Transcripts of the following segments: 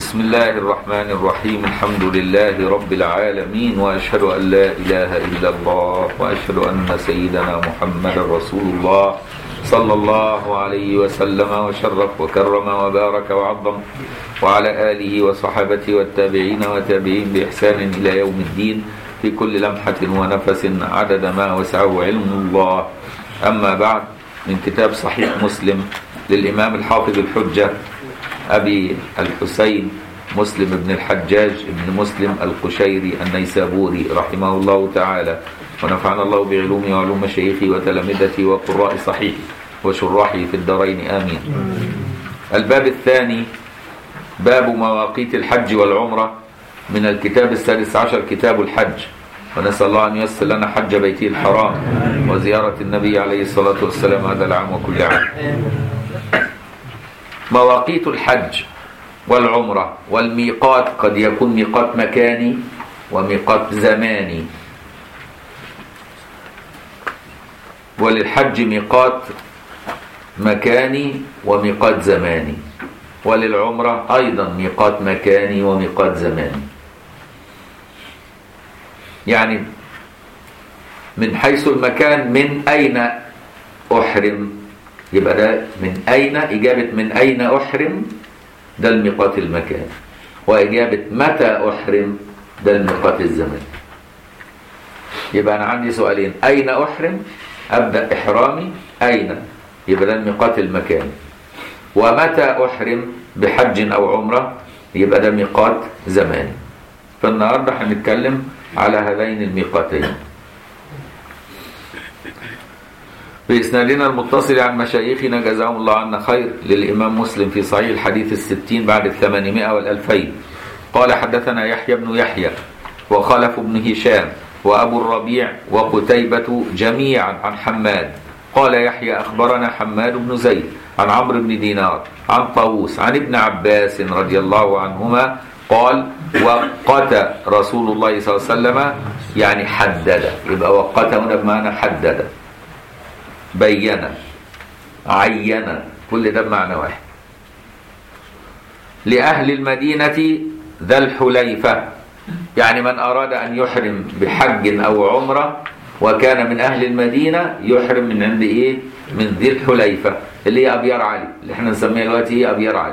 بسم الله الرحمن الرحيم الحمد لله رب العالمين وأشهد أن لا إله إلا الله وأشهد أن سيدنا محمد رسول الله صلى الله عليه وسلم وشرف وكرم وبارك وعظم وعلى آله وصحابته والتابعين وتابعين بإحسان إلى يوم الدين في كل لمحة ونفس عدد ما وسعه علم الله أما بعد من كتاب صحيح مسلم للإمام الحافظ الحجة أبي الحسين مسلم بن الحجاج بن مسلم القشيري النيسابوري رحمه الله تعالى ونفعنا الله بعلومه وعلوم مشايخه وتلامذته وقراء صحيحه وشراحه في الدارين آمين الباب الثاني باب مواقيت الحج والعمرة من الكتاب السادس عشر كتاب الحج ونسأل الله أن ييسر لنا حج بيته الحرام وزيارة النبي عليه الصلاة والسلام هذا العام وكل عام مواقيت الحج والعمرة والميقات قد يكون ميقات مكاني وميقات زماني وللحج ميقات مكاني وميقات زماني وللعمرة أيضا ميقات مكاني وميقات زماني يعني من حيث المكان من أين أحرم يبقى ده من أين إجابة من أين أحرم ده الميقات المكان وإجابة متى أحرم ده الميقات الزمان يبقى أنا عندي سؤالين أين أحرم أبدأ إحرامي أين يبقى ده الميقات المكان ومتى أحرم بحج أو عمرة يبقى ده ميقات زمان فالنهاردة هنتكلم على هذين الميقاتين بإسنادنا المتصل عن مشايخنا جزاهم الله عنا خير للإمام مسلم في صحيح الحديث الستين بعد الثمانمائة والألفين قال حدثنا يحيى بن يحيى وخلف بن هشام وأبو الربيع وقتيبة جميعا عن حماد قال يحيى أخبرنا حماد بن زيد عن عمرو بن دينار عن طاووس عن ابن عباس رضي الله عنهما قال وقت رسول الله صلى الله عليه وسلم يعني حدد يبقى وقت هنا بمعنى حدد بين عين كل ده بمعنى واحد لأهل المدينة ذا الحليفة يعني من أراد أن يحرم بحج أو عمرة وكان من أهل المدينة يحرم من عند إيه من ذي الحليفة اللي هي أبيار علي اللي احنا نسميها دلوقتي هي أبيار علي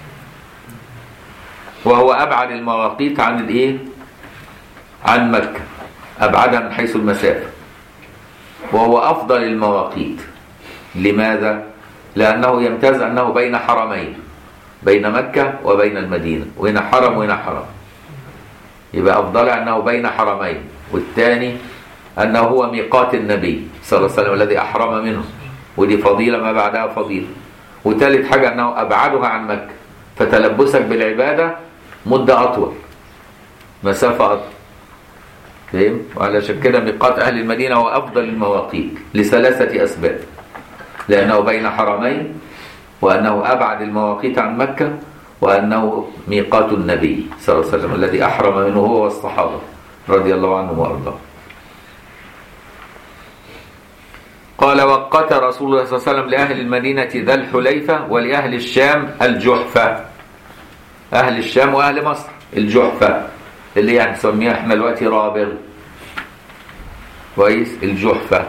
وهو أبعد المواقيت عن الإيه عن مكة أبعدها من حيث المسافة وهو أفضل المواقيت لماذا؟ لأنه يمتاز أنه بين حرمين بين مكة وبين المدينة وهنا حرم وهنا حرم يبقى أفضل أنه بين حرمين والثاني أنه هو ميقات النبي صلى الله عليه وسلم الذي أحرم منه ودي فضيلة ما بعدها فضيلة وثالث حاجة أنه أبعدها عن مكة فتلبسك بالعبادة مدة أطول مسافة أطول فهم؟ وعلشان كده ميقات أهل المدينة هو أفضل المواقيت لثلاثة أسباب لأنه بين حرمين وأنه أبعد المواقيت عن مكة وأنه ميقات النبي صلى الله عليه وسلم الذي أحرم منه هو والصحابة رضي الله عنهم وأرضاهم قال وقت رسول الله صلى الله عليه وسلم لأهل المدينة ذا الحليفة ولأهل الشام الجحفة أهل الشام وأهل مصر الجحفة اللي يعني نسميها احنا دلوقتي رابغ كويس الجحفة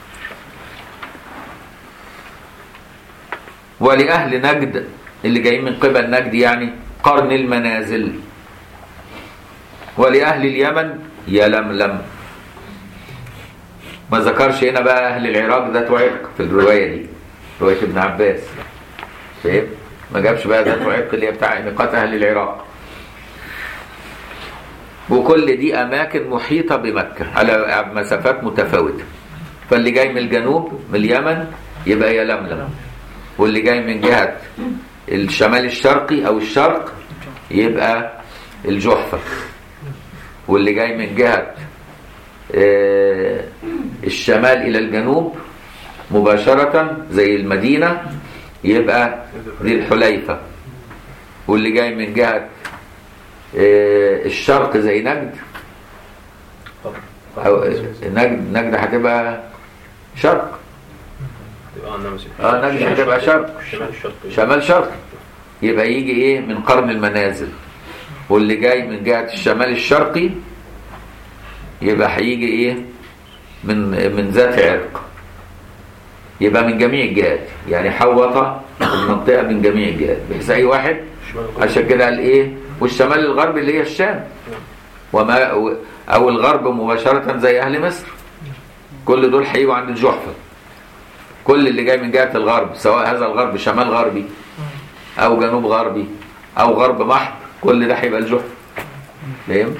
ولأهل نجد اللي جايين من قبل نجد يعني قرن المنازل ولأهل اليمن يلملم ما ذكرش هنا بقى أهل العراق ذات عرق في الرواية دي رواية ابن عباس فاهم ما جابش بقى ذات عرق اللي هي بتاع ميقات أهل العراق وكل دي أماكن محيطة بمكة على مسافات متفاوتة فاللي جاي من الجنوب من اليمن يبقى يلملم واللي جاي من جهة الشمال الشرقي أو الشرق يبقى الجحفة واللي جاي من جهة الشمال إلى الجنوب مباشرة زي المدينة يبقى ذي الحليفة واللي جاي من جهة الشرق زي نجد أو نجد نجد هتبقى شرق اه نجد هتبقى شرق شمال الشرق شمال شرق يبقى يجي ايه من قرن المنازل واللي جاي من جهة الشمال الشرقي يبقى هيجي ايه من من ذات عرق يبقى من جميع الجهات يعني حوط المنطقة من جميع الجهات بحيث اي واحد عشان كده قال ايه والشمال الغربي اللي هي الشام وما او الغرب مباشرة زي اهل مصر كل دول هيجوا عند الجحفة كل اللي جاي من جهة الغرب سواء هذا الغرب شمال غربي او جنوب غربي او غرب محض كل ده هيبقى الجحفة فاهم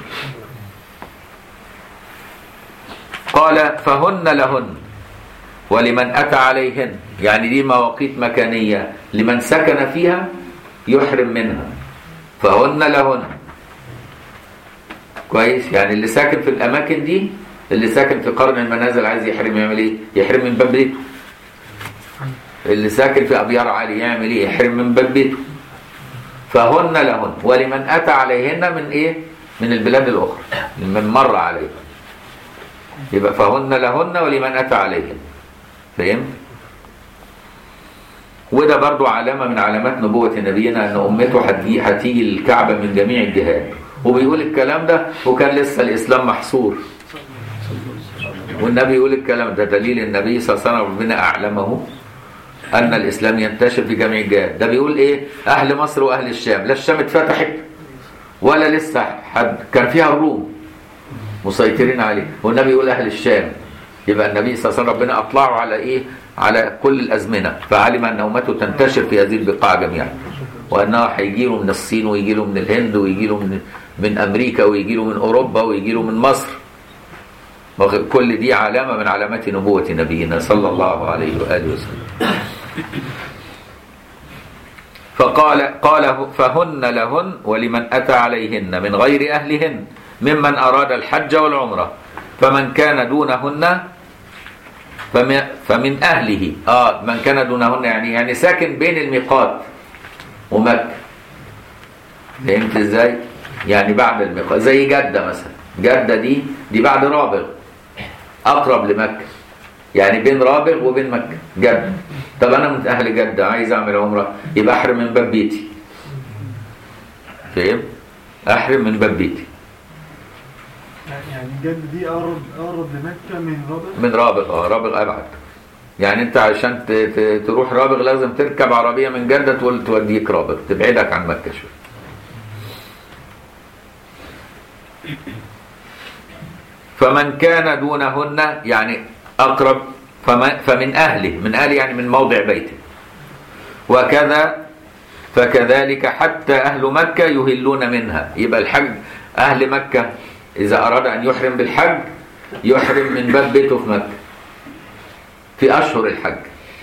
قال فهن لهن ولمن أتى عليهن يعني دي مواقيت مكانية لمن سكن فيها يحرم منها فهن لهن كويس يعني اللي ساكن في الأماكن دي اللي ساكن في قرن المنازل عايز يحرم يعمل ايه يحرم من باب بيته اللي ساكن في أبيار علي يعمل ايه يحرم من باب بيته فهن لهن ولمن أتى عليهن من ايه من البلاد الأخرى من مر عليه يبقى فهن لهن ولمن أتى عليهن فهمت وده برضو علامة من علامات نبوة نبينا أن أمته هتجي هتيجي الكعبة من جميع الجهات وبيقول الكلام ده وكان لسه الإسلام محصور والنبي يقول الكلام ده دليل النبي صلى الله عليه وسلم ربنا أعلمه أن الإسلام ينتشر في جميع الجهات ده بيقول إيه أهل مصر وأهل الشام لا الشام اتفتحت ولا لسه حد كان فيها الروم مسيطرين عليه والنبي يقول أهل الشام يبقى النبي صلى الله عليه وسلم ربنا أطلعه على إيه على كل الأزمنة فعلم أن أمته تنتشر في هذه البقاع جميعا وأنه هيجي له من الصين ويجي له من الهند ويجي له من من أمريكا ويجي له من أوروبا ويجي له من مصر كل دي علامة من علامات نبوة نبينا صلى الله عليه وآله وسلم فقال قال فهن لهن ولمن أتى عليهن من غير أهلهن ممن أراد الحج والعمرة فمن كان دونهن فمن أهله آه من كان دونهن يعني يعني ساكن بين الميقات ومكة فهمت ازاي؟ يعني بعد الميقات زي جدة مثلا جدة دي دي بعد رابغ أقرب لمكة يعني بين رابغ وبين مكة جدة طب أنا من أهل جدة عايز أعمل عمرة يبقى أحرم من باب بيتي فاهم؟ أحرم من باب بيتي يعني جد دي اقرب اقرب لمكه من رابغ من رابغ اه رابغ ابعد يعني انت عشان ت- ت- تروح رابغ لازم تركب عربيه من جده تول- توديك رابغ تبعدك عن مكه شويه فمن كان دونهن يعني اقرب فما- فمن اهله من اهله يعني من موضع بيته وكذا فكذلك حتى اهل مكه يهلون منها يبقى الحج اهل مكه اذا اراد ان يحرم بالحج يحرم من باب بيته في مكه في اشهر الحج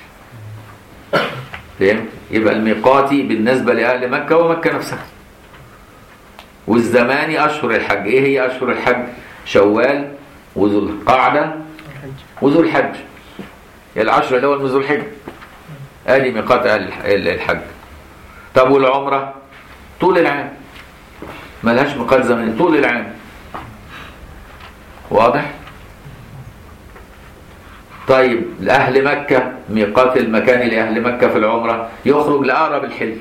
فهمت يبقى الميقاتي بالنسبه لاهل مكه ومكه نفسها والزماني اشهر الحج ايه هي اشهر الحج شوال وذو القعده وذو الحج العشر الاول من ذو الحجه ادي ميقات اهل الح- الحج طب والعمره طول العام ملهاش ميقات زمني طول العام واضح طيب لأهل مكة ميقات المكان لأهل مكة في العمرة يخرج لأقرب الحل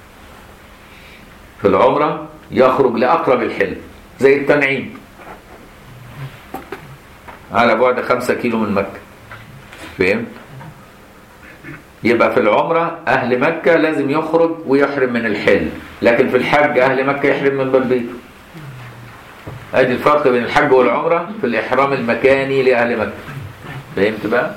في العمرة يخرج لأقرب الحل زي التنعيم على بعد خمسة كيلو من مكة فهمت يبقى في العمرة أهل مكة لازم يخرج ويحرم من الحل لكن في الحج أهل مكة يحرم من باب بيته ادي الفرق بين الحج والعمرة في الإحرام المكاني لأهل مكة فهمت بقى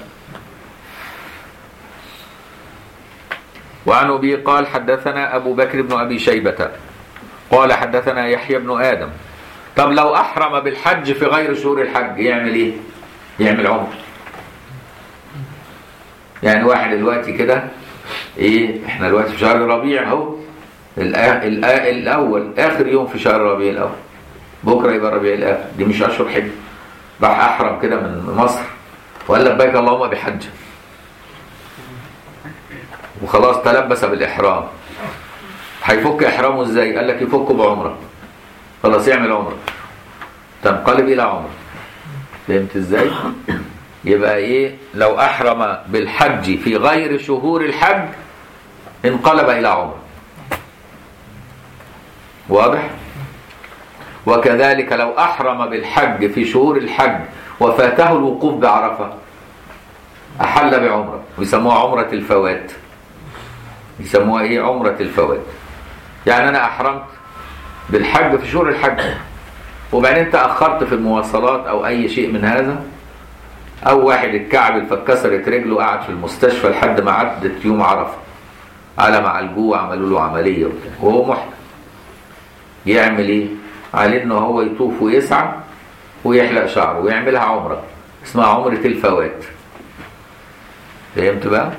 وعن أبي قال حدثنا أبو بكر بن أبي شيبة قال حدثنا يحيى بن آدم طب لو أحرم بالحج في غير شهور الحج يعمل إيه يعمل عمر يعني واحد دلوقتي كده إيه إحنا دلوقتي في شهر ربيع أهو الآ- الآ- الأول آخر يوم في شهر ربيع الأول بكرة يبقى ربيع الآخر دي مش أشهر حج راح أحرم كده من مصر وقال لبيك اللهم بحج وخلاص تلبس بالإحرام هيفك إحرامه إزاي؟ قال لك يفكه بعمرة خلاص يعمل عمرة تنقلب إلى عمرة فهمت إزاي؟ يبقى إيه لو أحرم بالحج في غير شهور الحج انقلب إلى عمرة واضح؟ وكذلك لو أحرم بالحج في شهور الحج وفاته الوقوف بعرفة أحل بعمرة ويسموها عمرة الفوات يسموها إيه عمرة الفوات يعني أنا أحرمت بالحج في شهور الحج وبعدين تأخرت في المواصلات أو أي شيء من هذا أو واحد اتكعبل فاتكسرت رجله قعد في المستشفى لحد ما عدت يوم عرفة على ما عالجوه عملوا له عملية وبتاع وهو محرم يعمل إيه؟ عليه إنه هو يطوف ويسعى ويحلق شعره ويعملها عمرة اسمها عمرة الفوات فهمت بقى؟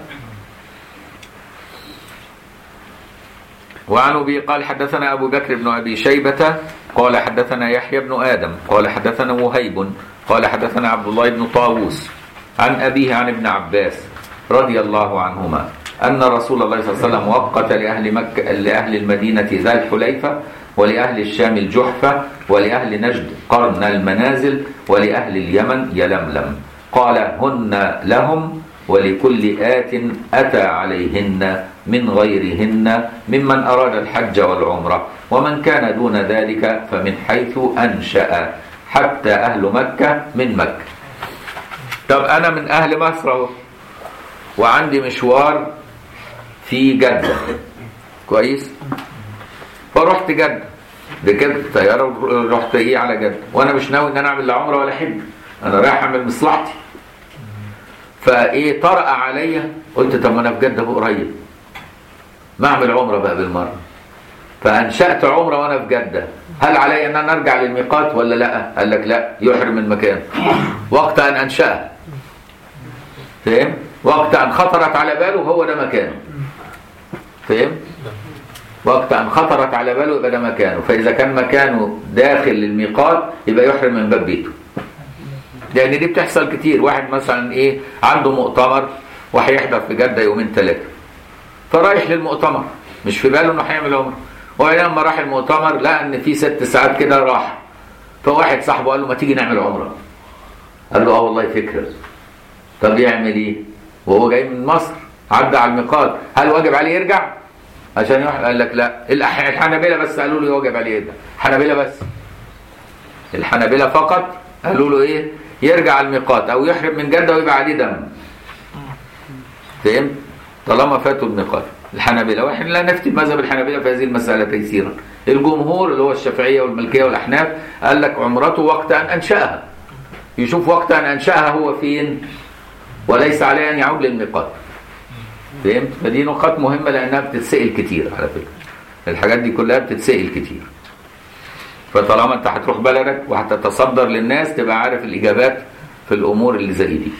وعن ابي قال حدثنا ابو بكر بن ابي شيبه قال حدثنا يحيى بن ادم قال حدثنا وهيب قال حدثنا عبد الله بن طاووس عن ابيه عن ابن عباس رضي الله عنهما ان رسول الله صلى الله عليه وسلم وقت لاهل مكه لاهل المدينه ذا الحليفه ولاهل الشام الجحفه ولاهل نجد قرن المنازل ولاهل اليمن يلملم قال هن لهم ولكل آت أتى عليهن من غيرهن ممن أراد الحج والعمرة ومن كان دون ذلك فمن حيث أنشأ حتى أهل مكة من مكة طب أنا من أهل مصر أهو وعندي مشوار في جدة كويس فرحت جدة ركبت الطيارة ورحت إيه على جدة وأنا مش ناوي إن أنا أعمل لا عمرة ولا حج أنا رايح أعمل مصلحتي فايه طرأ عليا قلت طب ما انا في جده قريب ما اعمل عمره بقى بالمره فانشات عمره وانا في جده هل علي ان انا ارجع للميقات ولا لا قال لك لا يحرم من مكانه وقت ان انشاها فاهم وقت ان خطرت على باله هو ده مكانه فاهم وقت ان خطرت على باله يبقى ده مكانه فاذا كان مكانه داخل الميقات يبقى يحرم من باب بيته لان دي بتحصل كتير واحد مثلا ايه عنده مؤتمر وهيحضر في جده يومين ثلاثه فرايح للمؤتمر مش في باله انه هيعمل عمره وبعدين لما راح المؤتمر لقى ان في ست ساعات كده راح فواحد صاحبه قال له ما تيجي نعمل عمره قال له اه والله فكره طب يعمل ايه وهو جاي من مصر عدى على الميقات هل واجب عليه يرجع عشان يروح قال لك لا الأح- الحنابلة بس قالوا له واجب عليه يرجع حنابلة بس الحنابلة فقط قالوا له ايه يرجع الميقات او يحرم من جده ويبقى عليه دم فهمت طالما فاتوا الميقات الحنابلة واحنا لا نفتي مذهب الحنابلة في هذه المسألة تيسيرا الجمهور اللي هو الشافعية والملكية والأحناف قال لك عمرته وقت أن أنشأها يشوف وقت أن أنشأها هو فين وليس عليه أن يعود للميقات فهمت فدي نقاط مهمة لأنها بتتسأل كتير على فكرة الحاجات دي كلها بتتسأل كتير فطالما انت هتروح بلدك وهتتصدر للناس تبقى عارف الإجابات في الأمور اللي زي دي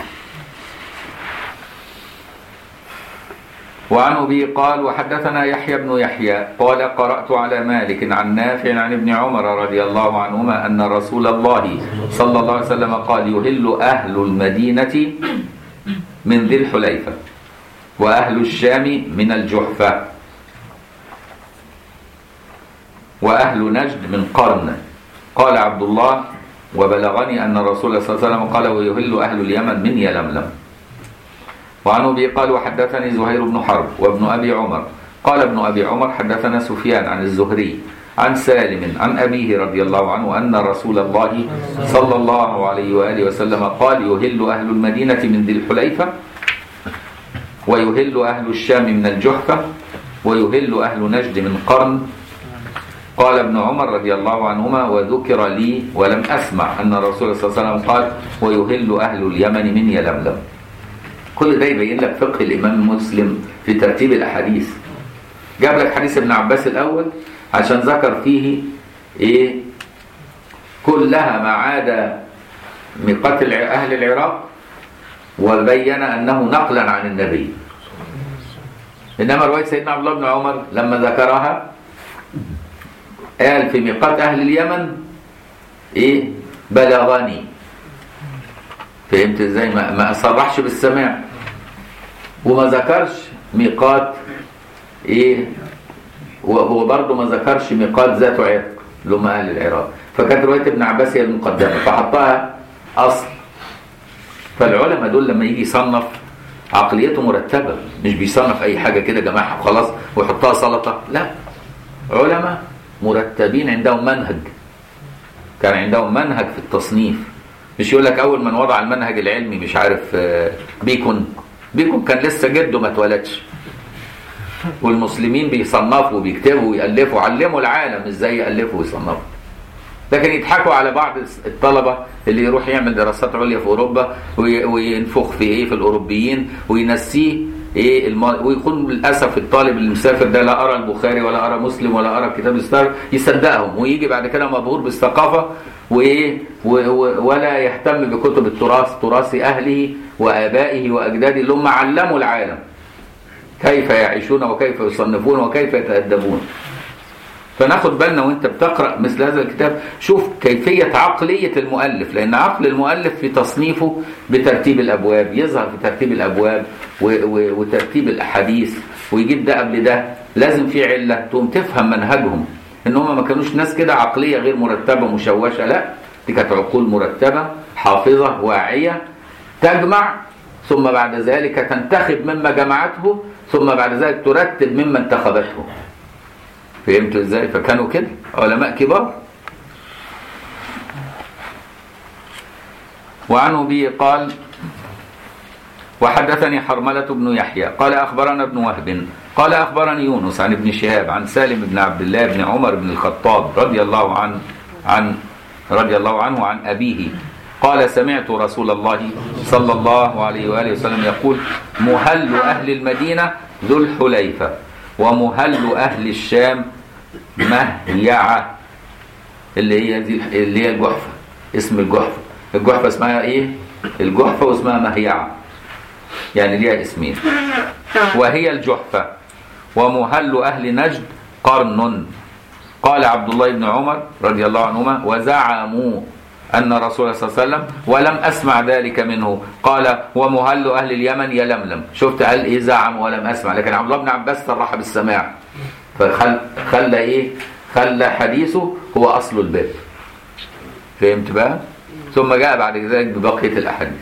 وعن أبي قال وحدثنا يحيى بن يحيى قال قرأت على مالك عن نافع عن ابن عمر رضي الله عنهما أن رسول الله صلى الله عليه وسلم قال يهل أهل المدينة من ذي الحليفة وأهل الشام من الجحفة وأهل نجد من قرن قال عبد الله وبلغني أن الرسول صلى الله عليه وسلم قال ويهل أهل اليمن من يلملم وعن أبي قال وحدثني زهير بن حرب وابن أبي عمر قال ابن أبي عمر حدثنا سفيان عن الزهري عن سالم عن أبيه رضي الله عنه أن رسول الله صلى الله عليه وآله وسلم قال يهل أهل المدينة من ذي الحليفة ويهل أهل الشام من الجحفة ويهل أهل نجد من قرن قال ابن عمر رضي الله عنهما وذكر لي ولم أسمع أن الرسول صلى الله عليه وسلم قال ويهل أهل اليمن من يلملم كل ده يبين لك فقه الإمام مسلم في ترتيب الأحاديث جاب لك حديث ابن عباس الأول عشان ذكر فيه إيه كلها ما عدا ميقات الع- أهل العراق وبين أنه نقلا عن النبي إنما رواية سيدنا عبد الله بن عمر لما ذكرها قال في ميقات أهل اليمن إيه بلغني فهمت ازاي ما, ما صرحش بالسماع وما ذكرش ميقات ايه و- وبرضه ما ذكرش ميقات ذات عرق اللي هم اهل العراق فكانت روايه ابن عباس هي المقدمه فحطها اصل فالعلماء دول لما يجي يصنف عقليته مرتبه مش بيصنف اي حاجه كده جماعه وخلاص ويحطها سلطه لا علماء مرتبين عندهم منهج كان عندهم منهج في التصنيف مش يقول لك اول من وضع المنهج العلمي مش عارف آه، بيكون بيكون كان لسه جده ما اتولدش والمسلمين بيصنفوا وبيكتبوا ويألفوا علموا العالم ازاي يألفوا ويصنفوا لكن يضحكوا على بعض الطلبة اللي يروح يعمل دراسات عليا في أوروبا وي- وينفخ في إيه في الأوروبيين وينسيه إيه الم... ويكون للأسف الطالب اللي مسافر ده لا أرى البخاري ولا أرى مسلم ولا أرى كتاب الستار يصدقهم ويجي بعد كده مبهور بالثقافة وإيه و... و... ولا يهتم بكتب التراث تراث أهله وآبائه وأجداده اللي هم علموا العالم كيف يعيشون وكيف يصنفون وكيف يتأدبون فناخد بالنا وانت بتقرا مثل هذا الكتاب شوف كيفيه عقليه المؤلف لان عقل المؤلف في تصنيفه بترتيب الابواب يظهر في ترتيب الابواب و- و- وترتيب الاحاديث ويجيب ده قبل ده لازم في عله تقوم تفهم منهجهم ان هم ما كانوش ناس كده عقليه غير مرتبه مشوشه لا دي كانت عقول مرتبه حافظه واعيه تجمع ثم بعد ذلك تنتخب مما جمعته ثم بعد ذلك ترتب مما انتخبته فهمتوا ازاي فكانوا كده علماء كبار وعنه به قال وحدثني حرملة بن يحيى قال أخبرنا ابن وهب قال أخبرني يونس عن ابن شهاب عن سالم بن عبد الله بن عمر بن الخطاب رضي الله عن عن رضي الله عنه عن أبيه قال سمعت رسول الله صلى الله عليه وآله وسلم يقول مهل أهل المدينة ذو الحليفة ومهل أهل الشام مهيعة اللي هي دي اللي هي الجحفة اسم الجحفة الجحفة اسمها ايه الجحفة واسمها مهيعة يعني ليها اسمين وهي الجحفة ومهل أهل نجد قرن قال عبد الله بن عمر رضي الله عنهما وزعموا أن رسول الله صلى الله عليه وسلم ولم أسمع ذلك منه قال ومهل أهل اليمن يلملم شفت قال إيه زعم ولم أسمع لكن عبد الله بن عباس صرح بالسماع فخل خلى إيه خلى حديثه هو أصل الباب فهمت بقى ثم جاء بعد ذلك ببقية الأحاديث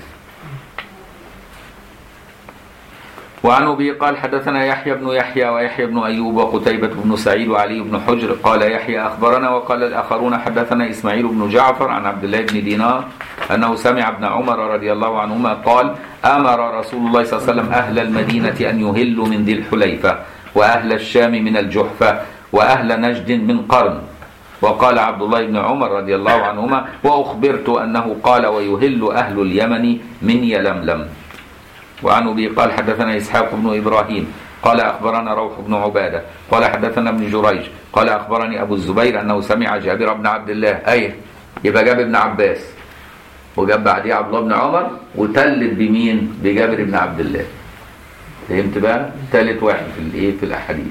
وعن ابي قال حدثنا يحيى بن يحيى ويحيى بن ايوب وقتيبة بن سعيد وعلي بن حجر قال يحيى اخبرنا وقال الاخرون حدثنا اسماعيل بن جعفر عن عبد الله بن دينار انه سمع ابن عمر رضي الله عنهما قال امر رسول الله صلى الله عليه وسلم اهل المدينة ان يهلوا من ذي الحليفة واهل الشام من الجحفة واهل نجد من قرن وقال عبد الله بن عمر رضي الله عنهما واخبرت انه قال ويهل اهل اليمن من يلملم وعن ابي قال حدثنا اسحاق بن ابراهيم قال اخبرنا روح بن عباده قال حدثنا ابن جريج قال اخبرني ابو الزبير انه سمع جابر بن عبد الله اي يبقى جاب ابن عباس وجاب بعديه عبد الله بن عمر وتلت بمين؟ بجابر بن عبد الله فهمت بقى؟ ثالث واحد في الايه في الاحاديث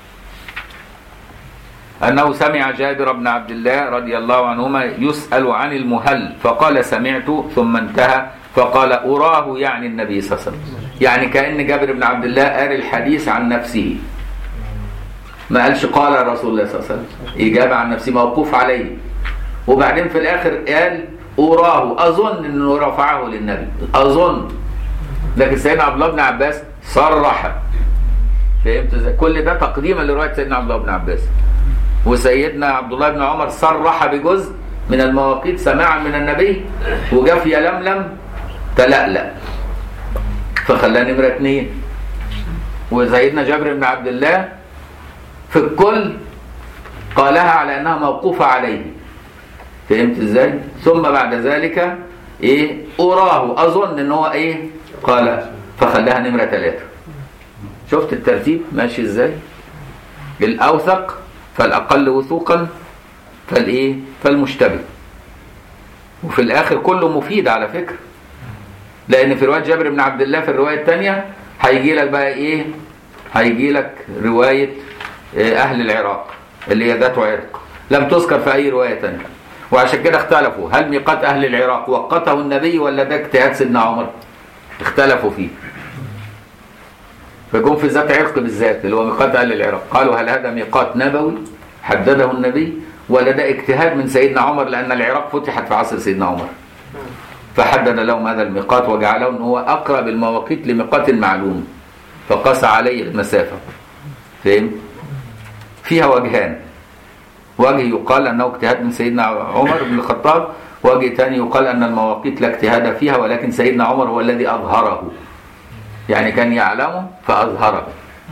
أنه سمع جابر بن عبد الله رضي الله عنهما يسأل عن المهل فقال سمعت ثم انتهى فقال أراه يعني النبي صلى الله عليه وسلم يعني كأن جابر بن عبد الله قال الحديث عن نفسه ما قالش قال رسول الله صلى الله عليه وسلم إجابة عن نفسه موقوف عليه وبعدين في الآخر قال أراه أظن أنه رفعه للنبي أظن لكن سيدنا عبد الله بن عباس صرح فهمت ازاي؟ كل ده تقديما لرواية سيدنا عبد الله بن عباس وسيدنا عبد الله بن عمر صرح بجزء من المواقيت سماعا من النبي وجاء في يلملم تلألأ فخلاه نمرة اثنين وسيدنا جابر بن عبد الله في الكل قالها على انها موقوفة عليه فهمت ازاي؟ ثم بعد ذلك ايه اراه اظن ان هو ايه قال فخلاها نمرة ثلاثة شفت الترتيب ماشي ازاي؟ الاوثق فالأقل وثوقا فالإيه؟ فالمشتبه وفي الآخر كله مفيد على فكرة لأن في رواية جابر بن عبد الله في الرواية الثانية هيجي لك بقى إيه؟ هيجي لك رواية أهل العراق اللي هي ذات عرق لم تذكر في أي رواية ثانية وعشان كده اختلفوا هل ميقات أهل العراق وقته النبي ولا ده اجتهاد سيدنا عمر؟ اختلفوا فيه فجم في ذات عرق بالذات اللي هو ميقات اهل العراق قالوا هل هذا ميقات نبوي حدده النبي ولا ده اجتهاد من سيدنا عمر لان العراق فتحت في عصر سيدنا عمر فحدد لهم هذا الميقات وجعله ان هو اقرب المواقيت لميقات معلوم فقاس عليه المسافه فهم فيها وجهان وجه يقال أنه اجتهاد من سيدنا عمر بن الخطاب وجه ثاني يقال أن المواقيت لا اجتهاد فيها ولكن سيدنا عمر هو الذي أظهره يعني كان يعلمه فأظهره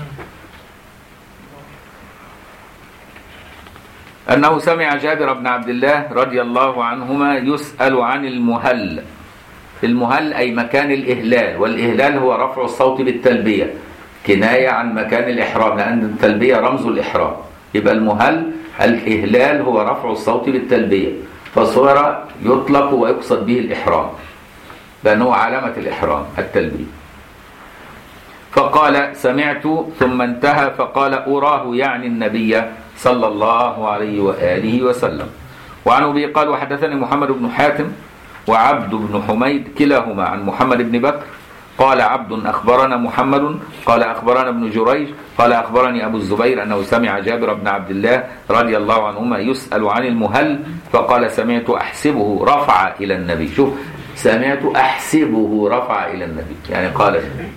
أنه سمع جابر بن عبد الله رضي الله عنهما يسأل عن المهل المهل أي مكان الإهلال والإهلال هو رفع الصوت بالتلبية كناية عن مكان الإحرام لأن التلبية رمز الإحرام يبقى المهل الإهلال هو رفع الصوت بالتلبية فصار يطلق ويقصد به الإحرام لأنه علامة الإحرام التلبية فقال سمعت ثم انتهى فقال أراه يعني النبي صلى الله عليه وآله وسلم وعن أبي قال وحدثني محمد بن حاتم وعبد بن حميد كلاهما عن محمد بن بكر قال عبد أخبرنا محمد قال أخبرنا ابن جريج قال أخبرني أبو الزبير أنه سمع جابر بن عبد الله رضي الله عنهما يسأل عن المهل فقال سمعت أحسبه رفع إلى النبي شوف سمعت أحسبه رفع إلى النبي يعني قال النبي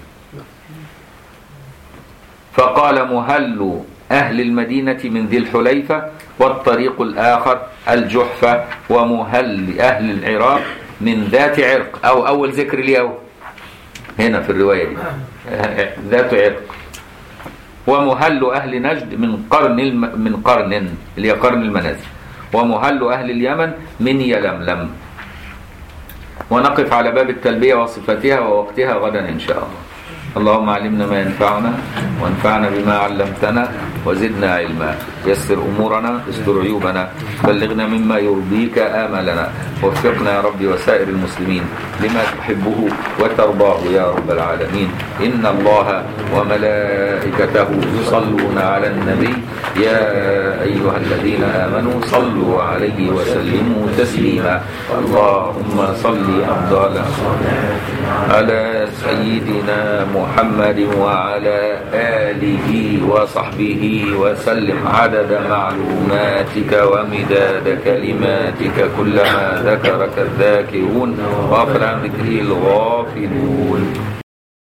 فقال مهل أهل المدينة من ذي الحليفة والطريق الآخر الجحفة ومهل أهل العراق من ذات عرق أو أول ذكر اليوم هنا في الرواية دي ذات عرق ومهل أهل نجد من قرن الم... من قرن اللي هي قرن المنازل ومهل أهل اليمن من يلملم ونقف على باب التلبية وصفتها ووقتها غدا إن شاء الله اللهم علمنا ما ينفعنا وانفعنا بما علمتنا وزدنا علما يسر أمورنا استر عيوبنا بلغنا مما يرضيك آملنا وفقنا يا رب وسائر المسلمين لما تحبه وترضاه يا رب العالمين إن الله وملائكته يصلون على النبي يا أيها الذين آمنوا صلوا عليه وسلموا تسليما اللهم صل أفضل على سيدنا محمد وعلى آله وصحبه وسلم عدد معلوماتك ومداد كلماتك كلما ذكرك الذاكرون وغفر عن ذكره الغافلون